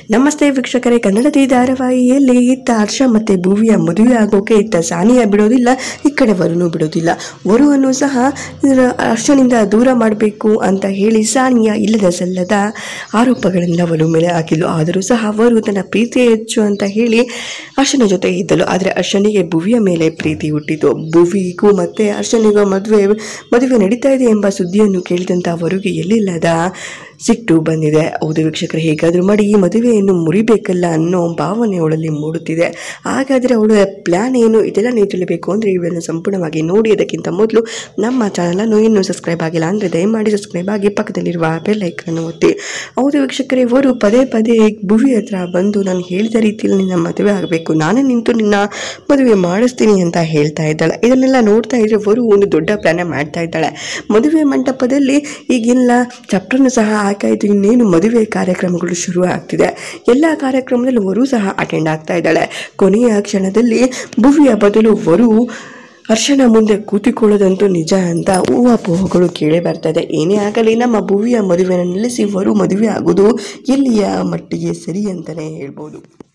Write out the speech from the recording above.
ನಮಸ್ತೆ ವೀಕ್ಷಕರೇ ಕನ್ನಡದ ಈ ಧಾರಾವಾಹಿಯಲ್ಲಿ ಇತ್ತ ಹರ್ಷ ಮತ್ತೆ ಭುವಿಯ ಮದುವೆ ಆಗೋಕೆ ಇತ್ತ ಸಾನಿಯ ಬಿಡೋದಿಲ್ಲ ಈ ಕಡೆ ವರುನು ಬಿಡೋದಿಲ್ಲ ವರುವನ್ನು ಸಹ ಇದರ ಹರ್ಷನಿಂದ ದೂರ ಮಾಡಬೇಕು ಅಂತ ಹೇಳಿ ಸಾನಿಯ ಇಲ್ಲದ ಸಲ್ಲದ ಆರೋಪಗಳಿಂದ ವರು ಮೇಲೆ ಹಾಕಿದ್ಲು ಆದರೂ ಸಹ ವರು ತನ್ನ ಪ್ರೀತಿ ಹೆಚ್ಚು ಅಂತ ಹೇಳಿ ಹರ್ಷನ ಜೊತೆ ಇದ್ದಳು ಆದರೆ ಹರ್ಷನಿಗೆ ಭುವಿಯ ಮೇಲೆ ಪ್ರೀತಿ ಹುಟ್ಟಿತು ಭುವಿಗೂ ಮತ್ತೆ ಹರ್ಷನಿಗೂ ಮದುವೆ ಮದುವೆ ನಡೀತಾ ಇದೆ ಎಂಬ ಸುದ್ದಿಯನ್ನು ಕೇಳಿದಂಥ ವರುಗೆ ಎಲ್ಲಿಲ್ಲದ ಸಿಟ್ಟು ಬಂದಿದೆ ಹೌದು ವೀಕ್ಷಕರು ಹೇಗಾದರೂ ಮಾಡಿ ಈ ಮದುವೆಯನ್ನು ಮುರಿಬೇಕಲ್ಲ ಅನ್ನೋ ಭಾವನೆ ಅವಳಲ್ಲಿ ಮೂಡುತ್ತಿದೆ ಹಾಗಾದರೆ ಅವಳ ಪ್ಲ್ಯಾನ್ ಏನು ಇದೆಲ್ಲ ನೀವು ತಿಳಿಬೇಕು ಅಂದರೆ ಈ ವಿಡಿಯೋನ ಸಂಪೂರ್ಣವಾಗಿ ನೋಡಿ ಅದಕ್ಕಿಂತ ಮೊದಲು ನಮ್ಮ ಚಾನಲನ್ನು ಇನ್ನೂ ಸಬ್ಸ್ಕ್ರೈಬ್ ಆಗಿಲ್ಲ ಅಂದರೆ ದಯಮಾಡಿ ಸಬ್ಸ್ಕ್ರೈಬ್ ಆಗಿ ಪಕ್ಕದಲ್ಲಿರುವ ಬೆಲ್ ಐಕನ್ನು ಒತ್ತಿ ಹೌದು ವೀಕ್ಷಕರೇ ಇವರು ಪದೇ ಪದೇ ಭುವಿ ಹತ್ರ ಬಂದು ನಾನು ಹೇಳಿದ ರೀತಿಯಲ್ಲಿ ನಿನ್ನ ಮದುವೆ ಆಗಬೇಕು ನಾನೇ ನಿಂತು ನಿನ್ನ ಮದುವೆ ಮಾಡಿಸ್ತೀನಿ ಅಂತ ಹೇಳ್ತಾ ಇದ್ದಾಳೆ ಇದನ್ನೆಲ್ಲ ನೋಡ್ತಾ ಇದ್ರೆ ವರು ಒಂದು ದೊಡ್ಡ ಪ್ಲಾನ್ ಮಾಡ್ತಾ ಇದ್ದಾಳೆ ಮದುವೆ ಮಂಟಪದಲ್ಲಿ ಈಗೆಲ್ಲ ಚಪ್ರನ್ನು ಸಹ ಹಾಕಾಯಿತು ಇನ್ನೇನು ಮದುವೆ ಕಾರ್ಯಕ್ರಮಗಳು ಶುರು ಆಗ್ತಿದೆ ಎಲ್ಲ ಕಾರ್ಯಕ್ರಮದಲ್ಲಿ ವರು ಸಹ ಅಟೆಂಡ್ ಆಗ್ತಾ ಇದ್ದಾಳೆ ಕೊನೆಯ ಕ್ಷಣದಲ್ಲಿ ಭುವಿಯ ಬದಲು ವರು ಹರ್ಷನ ಮುಂದೆ ಕೂತಿಕೊಳ್ಳೋದಂತೂ ನಿಜ ಅಂತ ಊಹಾಪೋಹಗಳು ಕೇಳಿ ಬರ್ತಾ ಇದೆ ಏನೇ ಆಗಲಿ ನಮ್ಮ ಭುವಿಯ ಮದುವೆನ ನಿಲ್ಲಿಸಿ ವರು ಮದುವೆ ಆಗೋದು ಎಲ್ಲಿಯ ಮಟ್ಟಿಗೆ ಸರಿ ಅಂತಲೇ ಹೇಳ್ಬೋದು